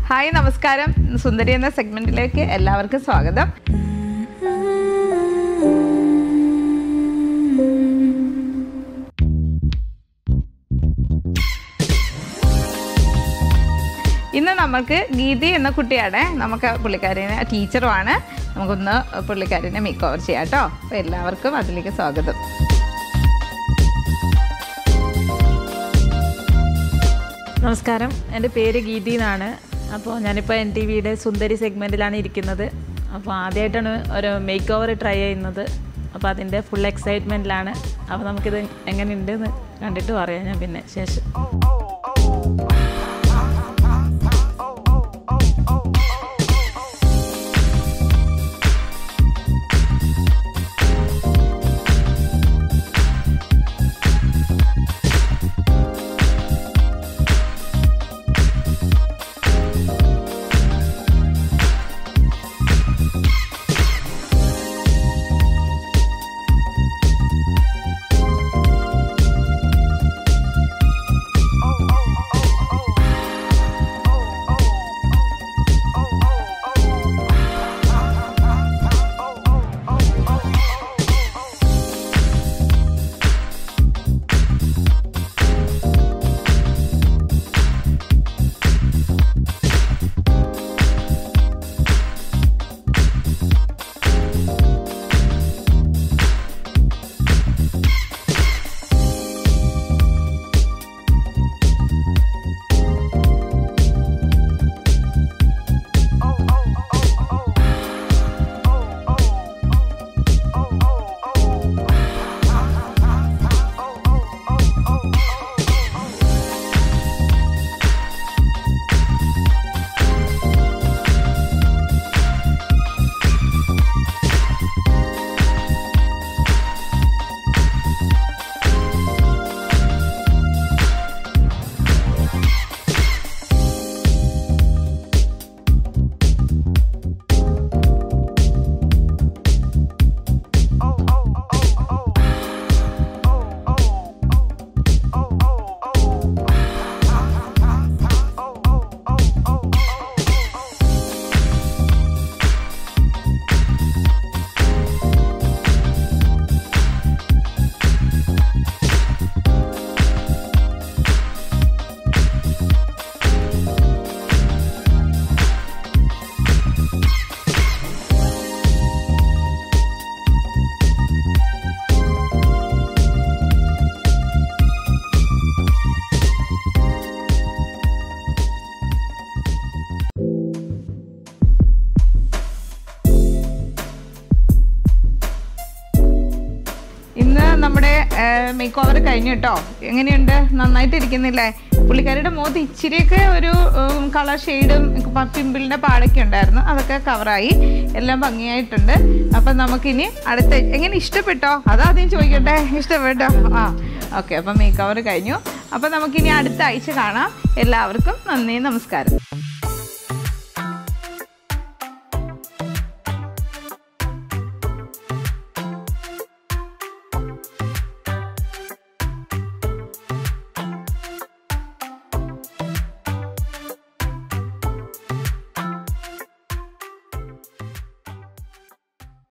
hi നമസ്കാരം സുന്ദരി എന്ന സെഗ്മെന്റിലേക്ക് എല്ലാവർക്കും സ്വാഗതം ഇന്ന് നമുക്ക് ഗീതി എന്ന കുട്ടിയാണ് നമുക്ക് പുള്ളിക്കാരിനെ ടീച്ചറുമാണ് നമുക്കൊന്ന് പുള്ളിക്കാരിനെ മേക്ക് ഓവർ ചെയ്യാം കേട്ടോ അപ്പോൾ എല്ലാവർക്കും അതിലേക്ക് സ്വാഗതം നമസ്കാരം എൻ്റെ പേര് ഗീതി എന്നാണ് അപ്പോൾ ഞാനിപ്പോൾ എൻ ടി വിയുടെ സുന്ദരി സെഗ്മെൻറ്റിലാണ് ഇരിക്കുന്നത് അപ്പോൾ ആദ്യമായിട്ടാണ് ഒരു മേക്ക് ഓവർ ട്രൈ ചെയ്യുന്നത് അപ്പോൾ അതിൻ്റെ ഫുൾ എക്സൈറ്റ്മെൻറ്റിലാണ് അപ്പോൾ നമുക്കിത് എങ്ങനെയുണ്ട് എന്ന് കണ്ടിട്ട് പറയാം ഞാൻ പിന്നെ ശേഷം ഇന്ന് നമ്മുടെ മേക്ക് ഓവർ കഴിഞ്ഞു കേട്ടോ എങ്ങനെയുണ്ട് നന്നായിട്ട് ഇരിക്കുന്നില്ലേ പുള്ളിക്കാരിയുടെ മുഖത്ത് ഇച്ചിരിയൊക്കെ ഒരു കളർ ഷെയ്ഡും പിമ്പിളിൻ്റെ പാടൊക്കെ ഉണ്ടായിരുന്നു അതൊക്കെ കവറായി എല്ലാം ഭംഗിയായിട്ടുണ്ട് അപ്പം നമുക്കിനി അടുത്ത എങ്ങനെ ഇഷ്ടപ്പെട്ടോ അതാദ്യം ചോദിക്കട്ടെ ഇഷ്ടപ്പെട്ടോ ആ ഓക്കെ അപ്പം മേക്ക് ഓവർ കഴിഞ്ഞു അപ്പം നമുക്കിനി അടുത്ത ആഴ്ച കാണാം എല്ലാവർക്കും നന്ദി നമസ്കാരം